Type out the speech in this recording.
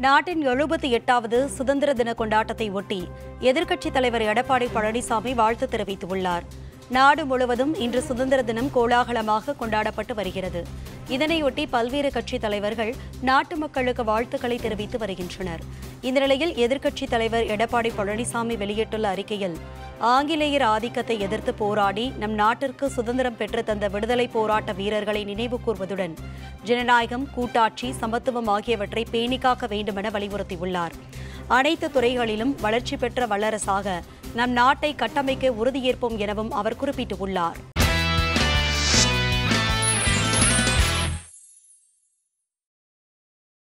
நாட்டின் எழுபத்தி எட்டாவது சுதந்திர தின கொண்டாட்டத்தை ஒட்டி எதிர்க்கட்சித் தலைவர் எடப்பாடி பழனிசாமி வாழ்த்து தெரிவித்துள்ளார் நாடு முழுவதும் இன்று சுதந்திர தினம் கோலாகலமாக கொண்டாடப்பட்டு வருகிறது இதனையொட்டி பல்வேறு கட்சித் தலைவர்கள் நாட்டு மக்களுக்கு வாழ்த்துக்களை தெரிவித்து வருகின்றனர் இந்த நிலையில் எதிர்க்கட்சித் தலைவர் எடப்பாடி பழனிசாமி வெளியிட்டுள்ள அறிக்கையில் ஆங்கிலேயர் ஆதிக்கத்தை எதிர்த்து போராடி நம் நாட்டிற்கு சுதந்திரம் பெற்று தந்த விடுதலை போராட்ட வீரர்களை நினைவு கூர்வதுடன் ஜனநாயகம் கூட்டாட்சி சமத்துவம் ஆகியவற்றை பேணிக்காக்க வேண்டுமென வலியுறுத்தியுள்ளார் அனைத்து துறைகளிலும் வளர்ச்சி பெற்ற வல்லரசாக நம் நாட்டை கட்டமைக்க உறுதியேற்போம் எனவும் அவர் குறிப்பிட்டுள்ளார்